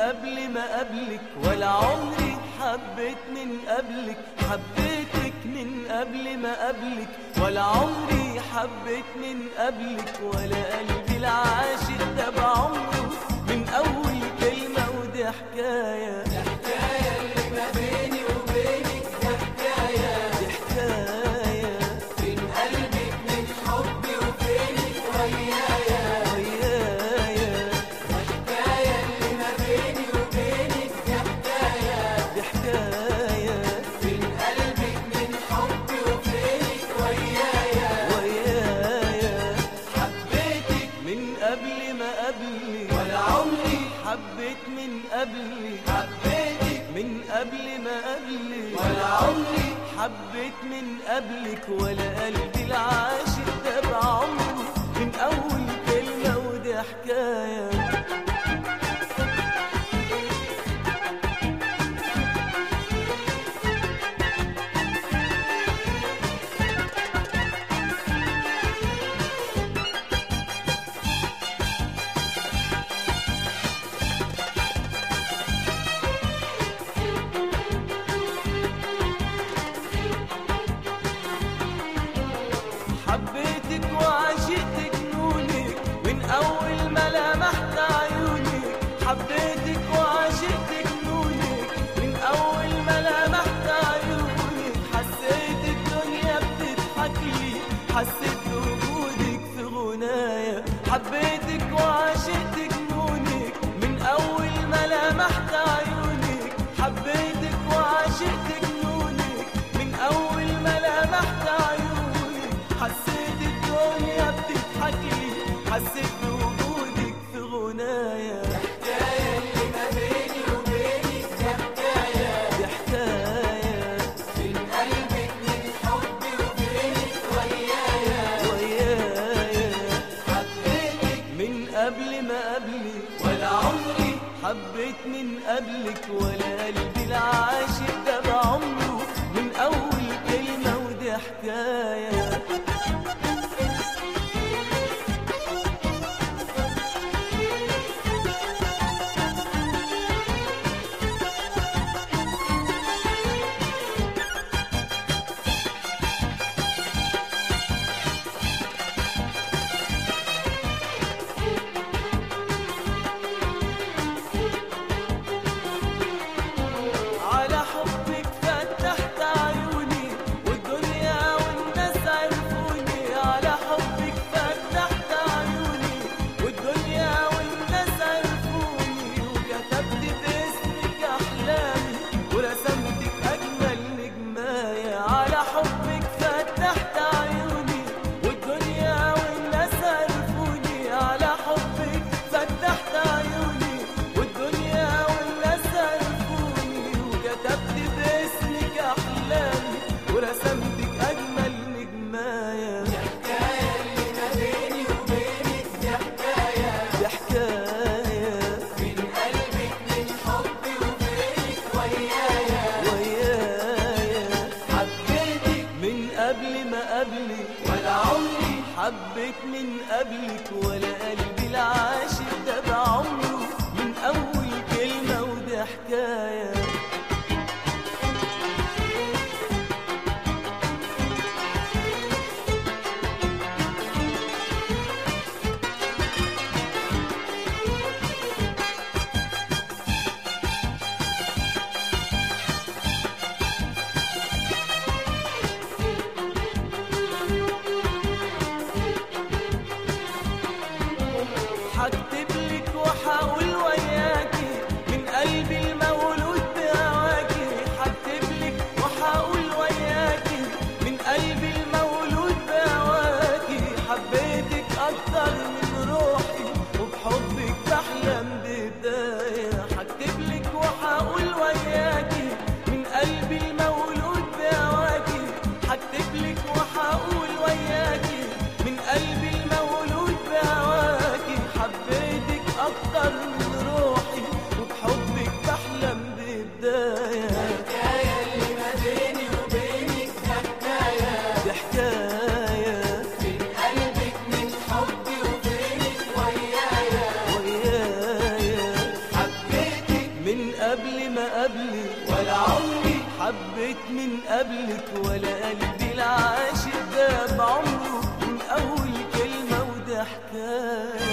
قبل ما قبلك ولا عمري حبيت من قبلك حبيتك من قبل ما قبلك ولا عمري حبيت من قبلك ولا قلبي العاشق ده بعمره من أول كلمة ودي حكاية الحكاية اللي ما بيني وبينك ده حكاية دي حكاية بين قلبك من حبي وفينك ويايا ويايا الحكاية اللي ما بيني وبينك ده حكاية دي حكاية بين قلبك من حبي وفينك ويايا ويايا حبيتك من قبل ما قبلي ولا عمري حبيت من قبلي حبيتك من قبل ما قبلي ولا عمري حبيت من قبلك ولا قلبي العاشق ده بعمره من أول كلمة ودي حكاية حبيتك وعشقت جنونك من أول ما لمحت عيونك حبيتك وعشقت جنونك من أول ما لمحت عيونك حسيت الدنيا بتضحك لي حسيت بوجودك في غنايا حبيتك وعشقت جنونك من أول ما لمحت عيونك حبيتك وعشقت جنونك من أول ما لمحت عيونك حسيت الدنيا بتضحك لي حسيت بوجودك في غنايا الحكاية اللي ما بيني وبينك ده حكاية دي حكاية بين قلبك من حبي وفينك ويايا ويايا حبيتك من قبل ما قبلي ولا عمري حبيت من قبلك ولا قلبي العاشق ده بعمره من أول كلمة ودي حكاية على حبك فتحت عيوني والدنيا والناس عرفوني على حبك فتحت عيوني والدنيا والناس عرفوني وكتبت باسمك احلامي ورسمتك اجمل نجمايه على حبك فتحت عيوني والدنيا والناس عرفوني على حبك فتحت عيوني والدنيا والناس عرفوني وكتبت باسمك احلامي ورسمتك اجمل نجمايه الحكاية اللي ما بيني وبينك ده حكاية دي حكايه بين قلبك من حبي وفينك ويايا ويايا حبيتك من قبل ما قبلي ولا عمري حبيت من قبلك ولا قلبي العاشق ده بعمره من أول كلمة ودي حكاية هكتب لك وحاول وياكي من قلبي المولود قبل ما قبلك ولا عمري حبيت من قبلك ولا قلبي العاشق ده بعمره من أول كلمة وده حكاية